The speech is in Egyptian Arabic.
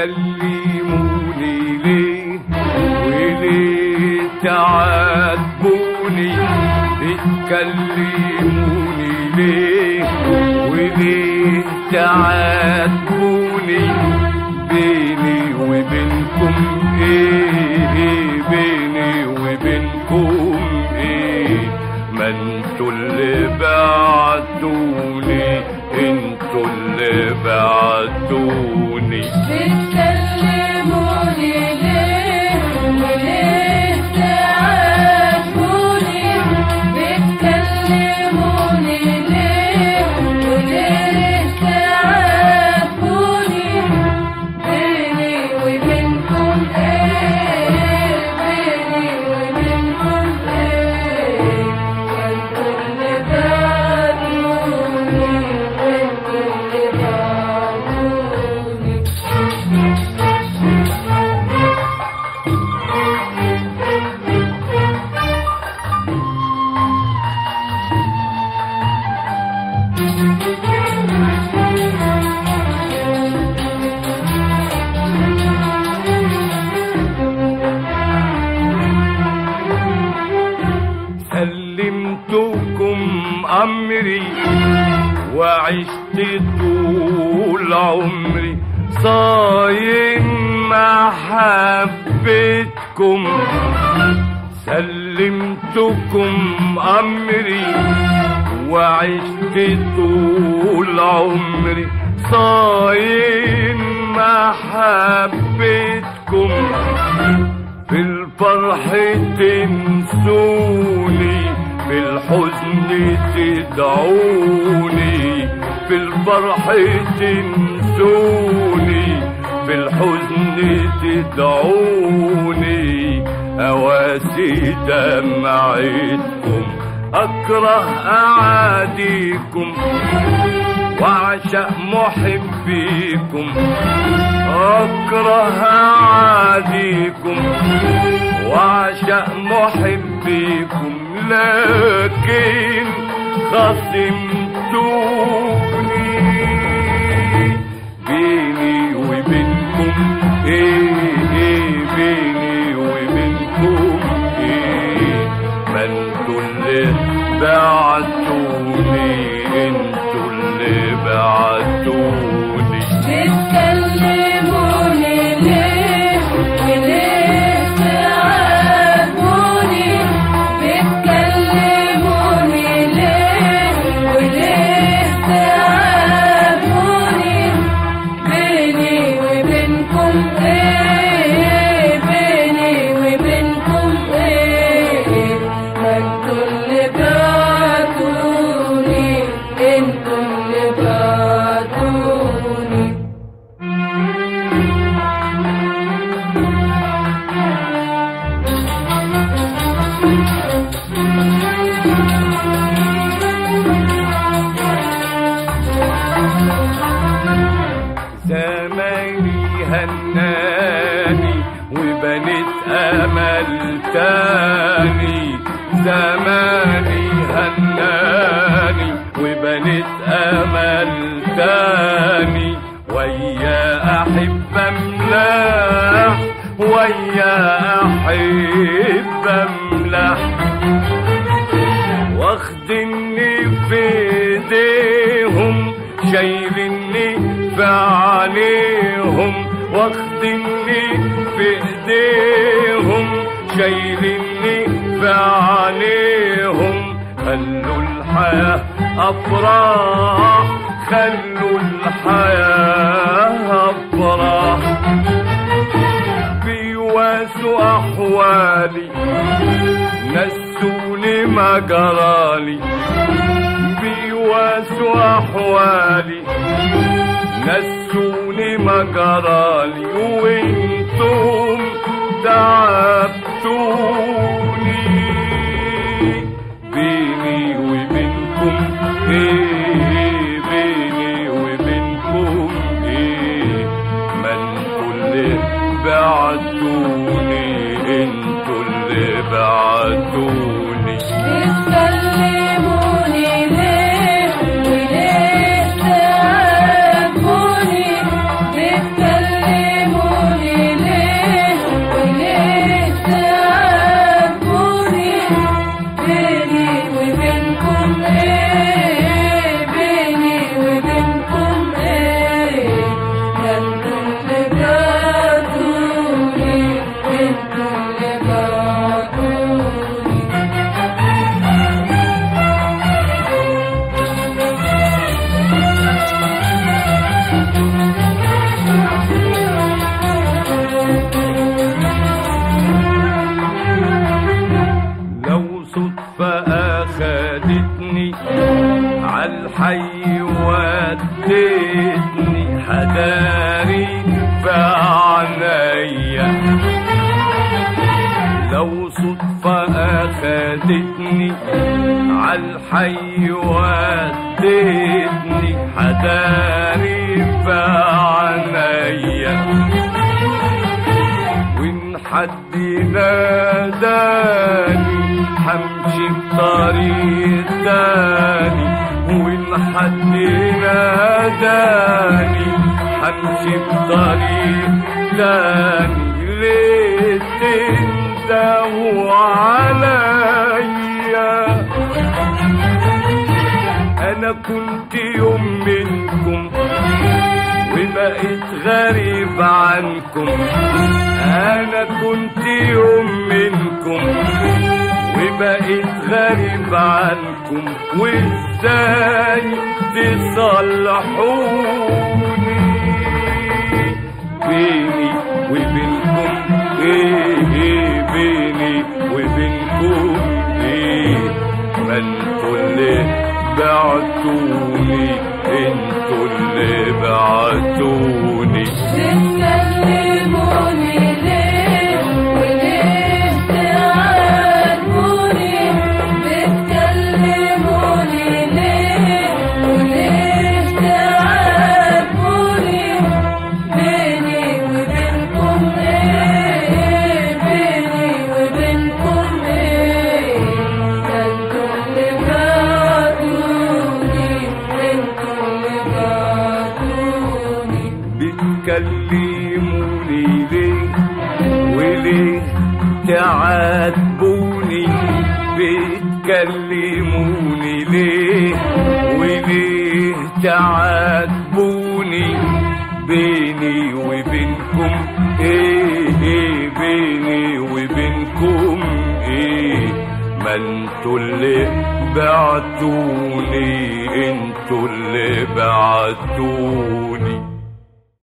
بتكلموني ليه وليه تعاتبوني بتكلموني ليه وليه تعاتبوني بيني وبينكم ايه بيني وبينكم ايه ما انتوا اللي بعتوني انتوا اللي بعتوني بتكلموني ليه وليه تعاتبوني بتكلموني ليه وليه تعاتبوني بيني وبينكم ايه بيني وبينكم ايه وانتوا اللي بعتوني وانتوا اللي بعتوني سلمتكم أمري وعشت طول عمري صايم محبتكم سلمتكم أمري وعشت طول عمري صايم محبتكم في الفرح تنسوني في الحزن تدعوني في الفرح تنسوني في الحزن تدعوني أواسي دمعتكم أكره أعاديكم وأعشق محبيكم أكره أعاديكم وأعشق محبيكم لكن خصمتوني بيني وبينكم إيه إيه بيني وبينكم إيه ما انتوا اللي بعتوني انتوا اللي بعتوني بتكلموني ليه وليه تعاتبوني بتكلموني ليه وليه تعاتبوني بيني وبينكم ايه بيني وبينكم ايه ما انتوا اللي بعتوني انتوا اللي بعتوني زماني هناني وبنت امل تاني زماني هناني وبنت امل تاني ويا احب املاح ويا احب املاح واخدني في ايديهم شايلني في عينيهم واخدني في ايديهم شايلني في عينيهم خلوا الحياة أفراح خلوا الحياة أفراح بيواسوا أحوالي نسوني ما جرالي بيواسوا أحوالي نسوني ما جرالي وانتم تعبتوني بيني وبينكم ايه بيني وبينكم ايه ما انتوا اللي بعتوني انتوا اللي بعتوني بتكلموني ليه وليه تعاتبوني بتكلموني عالحي وديتني حداري بعنايا لو صدفة أخدتني عالحي وديتني حداري بعنايا وإن حد ناداني همشي بطريق تاني وإن حد ناداني همشي بطريق تاني ليه تندهوا عليا أنا كنت يوم منكم وبقيت غريب عنكم انا كنت يوم منكم وبقيت غريب عنكم وازاي تصلحوني بيني وبينكم ايه ايه بيني وبينكم ايه ما انتوا اللي بعتوني انتوا اللي بعتوني بتكلموني ليه وليه تعاتبوني بتكلموني ليه وليه تعاتبوني بيني وبينكم ايه بيني وبينكم ايه انتوا اللي بعتوني انتوا اللي بعتوني بتكلموني ليه وليه تعاتبوني بتكلموني ليه وليه تعاتبوني بيني وبينكم ايه ايه بيني وبينكم ايه ما انتوا اللي بعتوني انتوا اللي بعتوني